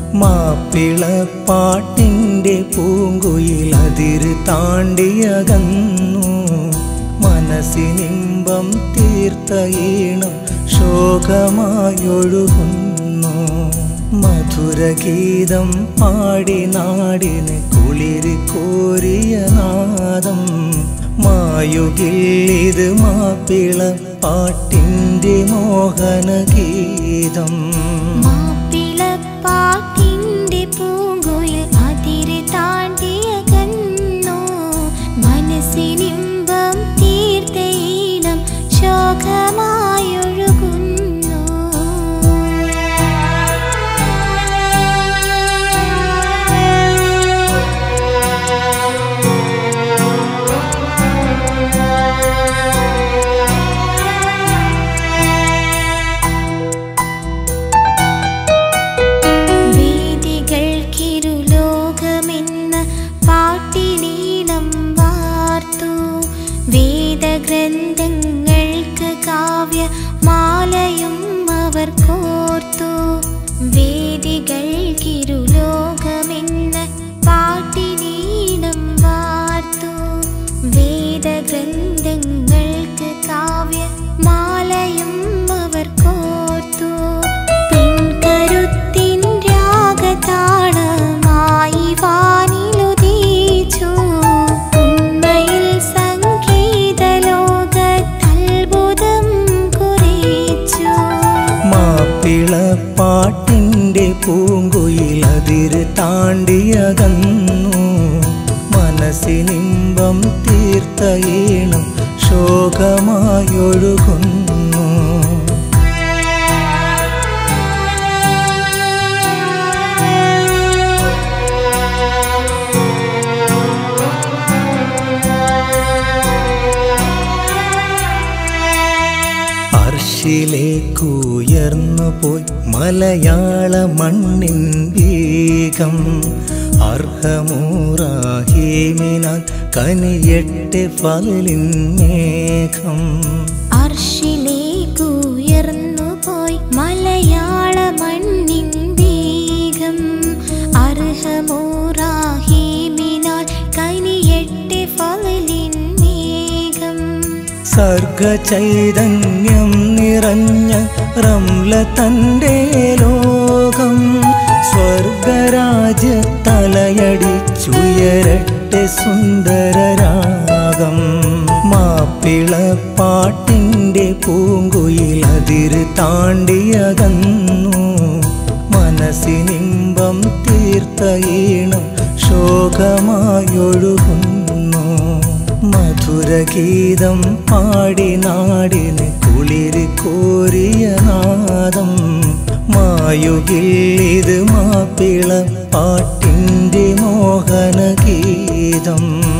മാപ്പിളപ്പാട്ടിൻ്റെ പൂങ്കുയിൽ അതിര് താണ്ടിയകന്നു മനസ്സിനിമ്പം തീർത്ത ഈണം ശോകമായൊഴുകുന്നു മധുരഗീതം പാടി നാടിന് കുളിരി കോരിയ നാദം മായുകില്ലിത് മാപ്പിള പാട്ടിൻ്റെ മോഹനഗീതം മാപ്പിളപ്പാട്ടിന്റെ പൂങ്കുയിൽ അതിര് താണ്ടിയകന്നു മനസ്സിനിമ്പം തീർത്ത ഈണം ശോകമായൊഴുകുന്നു വേദികൾക്കിരുലോകമെന്ന പാട്ടിനീളം വാർത്തു വേദഗ്രന്ഥങ്ങൾക്ക് കാവ്യ മാലയും അവർ കോർത്തു വേദികൾക്കിരുലോകമെന്ന പാട്ടിനീളം വാർത്തു വേദഗ്രന്ഥങ്ങൾക്ക് കാവ്യ മാലയും അവർ കോർത്തു പിൻകരുത്തിൻ രാഗതാളമായി വാനിലുദീച്ചു ഉണ്മയിൽ സംഗീതലോകത്തത്ഭുതം കുറിച്ചു മാപ്പിളപ്പാട്ടിൻ്റെ പൂങ്കുയിൽ അതിര് താണ്ടിയകന്നു മനസ്സിനിമ്പം തീർത്ത ഈണം ശോകമായൊഴുകുന്നു അർഷിലേക്കുയർന്നു പോയി മലയാള മണ്ണിൻ വേഗം അർഹമൂറാഹീമിനാൽ കനിയട്ടെ ഫലിൻ മേഘം അർഷിലേക്കുയർന്നു പോയി മലയാള മണ്ണിൻ വേഗം അർഹമോറാഹീമിനാൽ കനിയെട്ട് ഫലിൻ മേഘം സർഗചൈതന്യം നിറഞ്ഞ റംല തൻ്റെ ലോകം സ്വർഗരാജ്യത്തലയടിച്ചുയരട്ടെ സുന്ദരരാഗം മാപ്പിളപ്പാട്ടിൻ്റെ പൂങ്കുയിൽ അതിര് താണ്ടിയകന്നു മനസ്സിനിമ്പം തീർത്ത ഈണം ശോകമായൊഴുകുന്നു മധുരഗീതം പാടി നാടിന് കുളിരി കോരിയ നാദം മായുകില്ലിത് മാപ്പിള പാട്ടിൻ്റെ മോഹനഗീതം